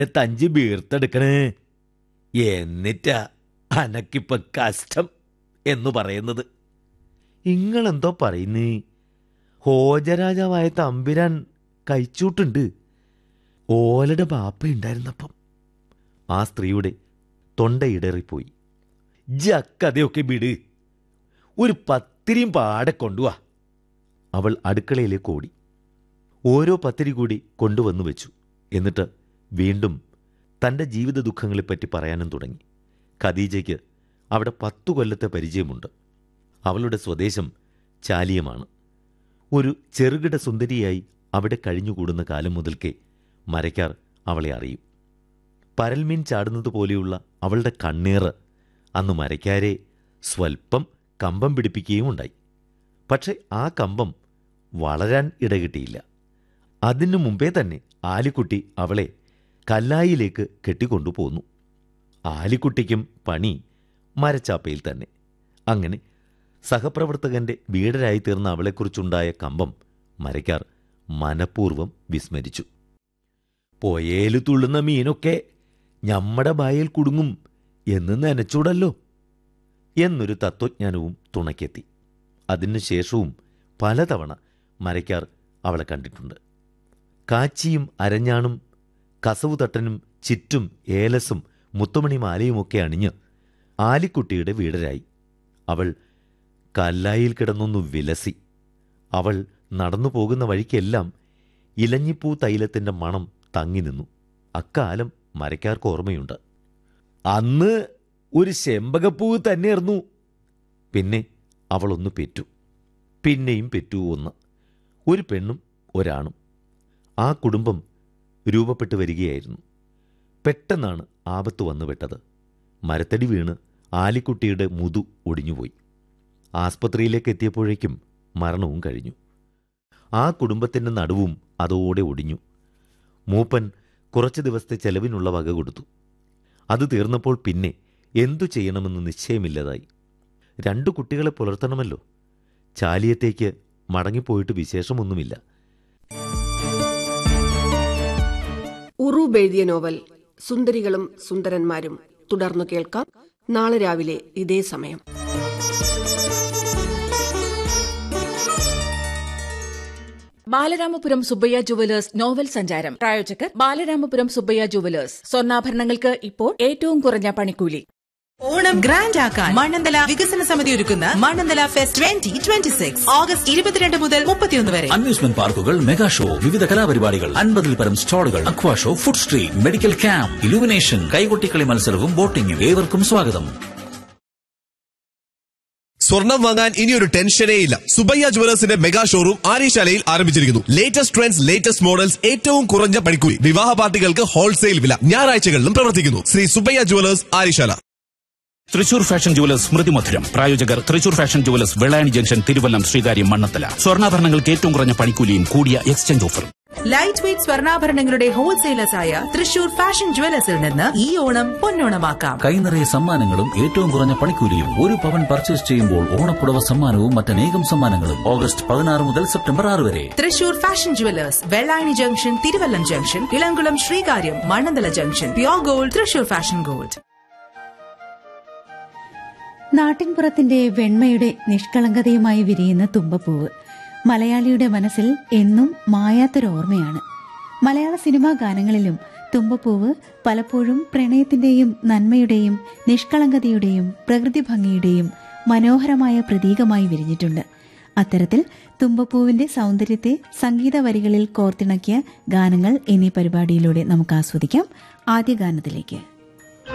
തഞ്ചി ബീർത്തെടുക്കണേ എന്നിട്ടാ അനക്കിപ്പ കഷ്ടം എന്ന് പറയുന്നത് ഇങ്ങളെന്തോ പറയുന്നേ ഹോജരാജാവായ തമ്പിരാൻ കഴിച്ചൂട്ടുണ്ട് ഓലയുടെ ബാപ്പ ഉണ്ടായിരുന്നപ്പം ആ സ്ത്രീയുടെ തൊണ്ടയിടറിപ്പോയി ജക്കതയൊക്കെ വിട് ഒരു പത്തിരിയും പാടെ കൊണ്ടുവാ അവൾ അടുക്കളയിലേക്ക് ഓടി ഓരോ പത്തിരി കൂടി കൊണ്ടുവന്നു വെച്ചു എന്നിട്ട് വീണ്ടും തൻ്റെ ജീവിത ദുഃഖങ്ങളെപ്പറ്റി പറയാനും തുടങ്ങി ഖദീജയ്ക്ക് അവിടെ പത്തു കൊല്ലത്തെ പരിചയമുണ്ട് അവളുടെ സ്വദേശം ചാലിയമാണ് ഒരു ചെറുകിട സുന്ദരിയായി അവിടെ കഴിഞ്ഞുകൂടുന്ന കാലം മുതൽക്കേ മരയ്ക്കാർ അവളെ അറിയും പരൽമീൻ ചാടുന്നത് പോലെയുള്ള അവളുടെ കണ്ണീറ് അന്ന് മരയ്ക്കാരെ സ്വൽപ്പം കമ്പം പിടിപ്പിക്കുകയും ഉണ്ടായി പക്ഷെ ആ കമ്പം വളരാൻ ഇടകിട്ടിയില്ല അതിനു മുമ്പേ തന്നെ ആലിക്കുട്ടി അവളെ കല്ലായിലേക്ക് കെട്ടിക്കൊണ്ടുപോന്നു ആലിക്കുട്ടിക്കും പണി മരച്ചാപ്പയിൽ തന്നെ അങ്ങനെ സഹപ്രവർത്തകന്റെ വീടരായി തീർന്ന അവളെക്കുറിച്ചുണ്ടായ കമ്പം മരയ്ക്കാർ മനഃപൂർവ്വം വിസ്മരിച്ചു പൊയേലു തുള്ളുന്ന മീനൊക്കെ ഞമ്മടെ ബായിൽ കുടുങ്ങും എന്ന് നനച്ചൂടല്ലോ എന്നൊരു തത്വജ്ഞാനവും തുണയ്ക്കെത്തി അതിനുശേഷവും പലതവണ മരയ്ക്കാർ അവളെ കണ്ടിട്ടുണ്ട് കാച്ചിയും അരഞ്ഞാണും കസവു തട്ടനും ചിറ്റും ഏലസും മുത്തുമണി മാലയുമൊക്കെ അണിഞ്ഞ് ആലിക്കുട്ടിയുടെ വീടരായി അവൾ കല്ലായിൽ കിടന്നൊന്നു വിലസി അവൾ നടന്നു പോകുന്ന വഴിക്കെല്ലാം ഇലഞ്ഞിപ്പൂ തൈലത്തിന്റെ മണം തങ്ങി നിന്നു അക്കാലം മരയ്ക്കാർക്ക് ഓർമ്മയുണ്ട് അന്ന് ഒരു ചെമ്പകപ്പൂവ് തന്നെയായിരുന്നു പിന്നെ അവളൊന്ന് പെറ്റു പിന്നെയും പെറ്റു ഒന്ന് ഒരു പെണ്ണും ഒരാണും ആ കുടുംബം രൂപപ്പെട്ടു വരികയായിരുന്നു പെട്ടെന്നാണ് ആപത്ത് വന്നുപെട്ടത് മരത്തടി വീണ് ആലിക്കുട്ടിയുടെ മുതു ഒടിഞ്ഞുപോയി ആസ്പത്രിയിലേക്ക് എത്തിയപ്പോഴേക്കും മരണവും കഴിഞ്ഞു ആ കുടുംബത്തിൻ്റെ നടുവും അതോടെ ഒടിഞ്ഞു മൂപ്പൻ കുറച്ച് ദിവസത്തെ ചെലവിനുള്ള വക കൊടുത്തു അത് തീർന്നപ്പോൾ പിന്നെ എന്തു ചെയ്യണമെന്ന് നിശ്ചയമില്ലതായി രണ്ടു കുട്ടികളെ പുലർത്തണമല്ലോ ചാലിയത്തേക്ക് മടങ്ങിപ്പോയിട്ട് വിശേഷമൊന്നുമില്ല ഉറൂബ് എഴുതിയ നോവൽ സുന്ദരികളും സുന്ദരന്മാരും തുടർന്നു കേൾക്കാം നാളെ രാവിലെ ഇതേ സമയം ബാലരാമപുരം സുബ്ബയ്യ ജുവലേഴ്സ് നോവൽ സഞ്ചാരം പ്രായോജകർ ബാലരാമപുരം സുബ്ബയ്യ ജുവലേഴ്സ് സ്വർണ്ണാഭരണങ്ങൾക്ക് ഇപ്പോൾ ഏറ്റവും കുറഞ്ഞ പണിക്കൂലി ഓണം ഗ്രാൻഡ് ആക്കാൻ മണ്ണന്തല വികസന സമിതി ഒരുക്കുന്ന Mannanthala fest twenty twenty six August ഇരുപത്തിരണ്ട് മുതൽ മുപ്പത്തിയൊന്ന് വരെ അമ്യൂസ്മെന്റ് പാർക്കുകൾ മെഗാ ഷോ വിവിധ കലാപരിപാടികൾ അൻപതിൽ പരം സ്റ്റാളുകൾ aqua show food street medical camp illumination കൈകൊട്ടിക്കളി മത്സരവും ബോട്ടിംഗും ഏവർക്കും സ്വാഗതം സ്വർണം വാങ്ങാൻ ഇനി ഒരു ടെൻഷനേ ഇല്ല സുബയ്യ ജുവലേഴ്സിന്റെ മെഗാ ഷോറൂം ആര്യശാലയിൽ ആരംഭിച്ചിരിക്കുന്നു ലേറ്റസ്റ്റ് ട്രെൻഡ്സ് ലേറ്റസ്റ്റ് മോഡൽസ് ഏറ്റവും കുറഞ്ഞ പണിക്കൂലി വിവാഹ പാർട്ടികൾക്ക് ഹോൾസെയിൽ വില ഞായറാഴ്ചകളിലും പ്രവർത്തിക്കുന്നു Sree Subaiya jewellers Aryasala Thrissur fashion jewellers Smriti Madhuram പ്രായോജകർ Thrissur fashion jewellers Vellayani junction Thiruvallam Sreekaryam Mannanthala സ്വർണ്ണാഭരണങ്ങൾക്ക് ഏറ്റവും കുറഞ്ഞ പണിക്കൂലിയും കൂടിയ എക്സ്ചേഞ്ച് ഓഫറും ലൈറ്റ് വെയ്റ്റ് സ്വർണ്ണാഭരണങ്ങളുടെ ഹോൾസെയിലേഴ്സായ തൃശൂർ ഫാഷൻ ജുവലേഴ്സിൽ നിന്ന് ഈ ഓണം പൊന്നോണമാക്കാം കൈനിറയ സമ്മാനങ്ങളും ഏറ്റവും കുറഞ്ഞ പണിക്കൂലിയും ഒരു പവൻ പർച്ചേസ് ചെയ്യുമ്പോൾ ഓണപ്പുടവ സമ്മാനവും മറ്റനേകം സമ്മാനങ്ങളും ഓഗസ്റ്റ് പതിനാറ് മുതൽ സെപ്റ്റംബർ ആറ് വരെ Thrissur fashion jewellers Vellayani junction Thiruvallam junction Ilamkulam Sreekaryam Mannanthala junction pure gold Thrissur fashion gold നാട്ടിൻപുറത്തിന്റെ വെണ്മയുടെ നിഷ്കളങ്കതയുമായി വിരിയുന്ന തുമ്പപ്പൂവ് മലയാളിയുടെ മനസ്സിൽ എന്നും മായാത്തൊരോർമ്മയാണ് മലയാള സിനിമാ ഗാനങ്ങളിലും തുമ്പപ്പൂവ് പലപ്പോഴും പ്രണയത്തിന്റെയും നന്മയുടെയും നിഷ്കളങ്കതയുടെയും പ്രകൃതി ഭംഗിയുടെയും മനോഹരമായ പ്രതീകമായി വിരിഞ്ഞിട്ടുണ്ട് അത്തരത്തിൽ തുമ്പപ്പൂവിന്റെ സൗന്ദര്യത്തെ സംഗീത വരികളിൽ കോർത്തിണക്കിയ ഗാനങ്ങൾ എന്നീ പരിപാടിയിലൂടെ നമുക്ക് ആസ്വദിക്കാം ആദ്യ ഗാനത്തിലേക്ക്